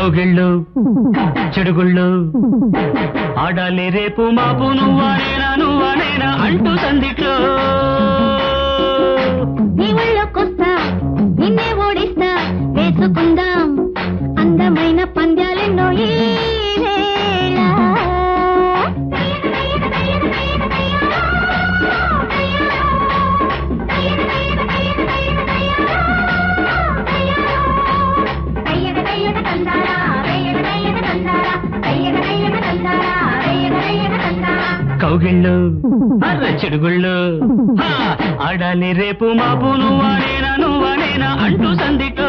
కౌగిళ్ళు చెడుగుళ్ళు ఆడాలి రేపు మాపు నువ్వనేనా నువ్వనేనా అంటూ సందిట్లో నీ ఒళ్ళోకొస్తా నిన్నే ఓడిస్తా వేసుకుందాం అందమైన పంద్యాలెన్నో ఈ వేళ కౌగిళ్ళు అర్ర చెడుగుళ్ళు హా, ఆడాలి రేపు మాపు నువ్వనేనా నువ్వనేనా అంటూ సందిట్లో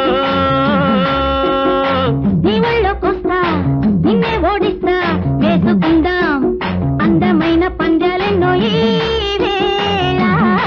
నీ ఒళ్ళోకొస్తా నిన్నే ఓడిస్తా వేసుకుందాం అందమైన పంద్యాలెన్నో ఈ వేళ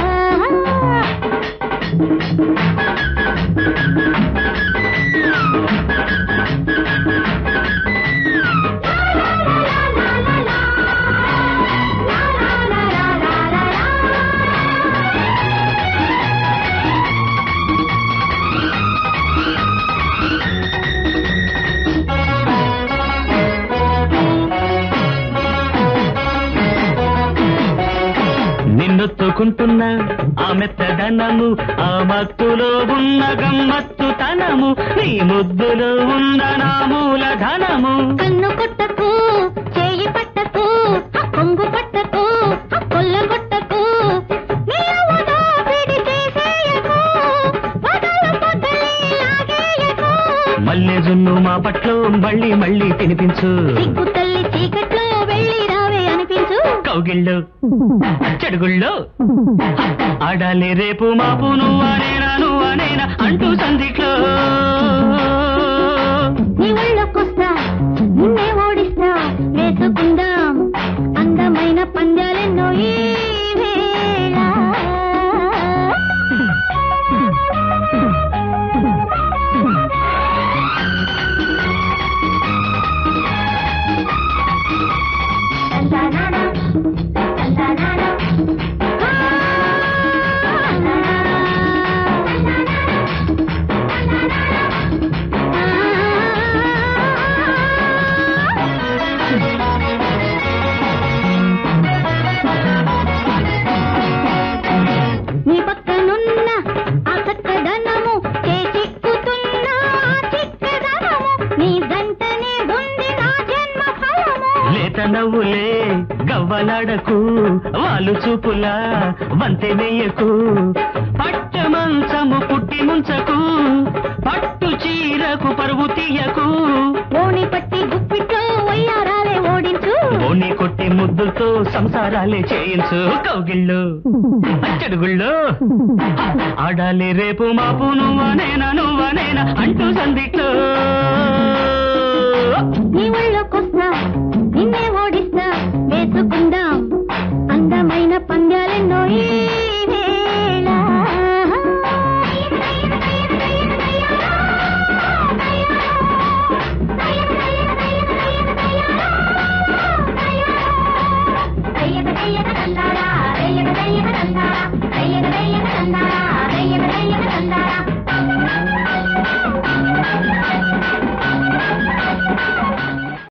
నిన్నొత్తుకుంటున్న ఆ మెత్తదనము ఆ మత్తులో ఉన్న గమ్మత్తుతనము నీ ముద్దులో ఉన్న నా మూలధనము కన్ను కొట్టకు చేయి పట్టకు ఆ కొంగు పట్టకు ఆ కొల్ల కొట్టకు నిలవదా పిడి చేసేయకు పగలు పగలే లాగేయకు మల్లె జున్ను మా పట్లో మళ్ళీ మళ్ళీ తినిపించు సిగ్గు తల్లి చీకట్లో వెళ్ళి రావే అనిపించు కౌగిళ్ళు చెడుగుళ్ళు ఆడాలి రేపు మాపు నువ్వనేనా నువ్వనేనా అంటూ సందిట్లో నీ ఒళ్ళోకొస్తా నిన్నే ఓడిస్తా వేసుకుందాం అందమైన పందాలెన్నో ఈ వేళ నీ పక్కనున్న ఆ చక్కదనము చేచిక్కుతున్న ఆ చిక్కదనము నీ జంటనే ఉంది నా జన్మ ఫలము లేత నవ్వులే గవ్వలాడకు వాళ్ళు చూపులా వంతె వెయ్యకు పట్ట మంచము పుట్టి ముంచకు పట్టు చీరకు పరువు తీయకు ఓణి పట్టి గుప్పిట్లో వయ్యారాలే ఓడించు ఓని కొట్టి ముద్దులతో సంసారాలే చేయించు కౌగిళ్ళు అచ్చడుగుళ్ళు ఆడాలి రేపు మాపు నువ్వనేనా నువ్వనేనా అంటూ సందిట్లో నీ ఒళ్ళోకొస్తా నిన్నే ఓడిస్తా వేసుకుందాం అందమైన పంద్యాలెన్నో ఈ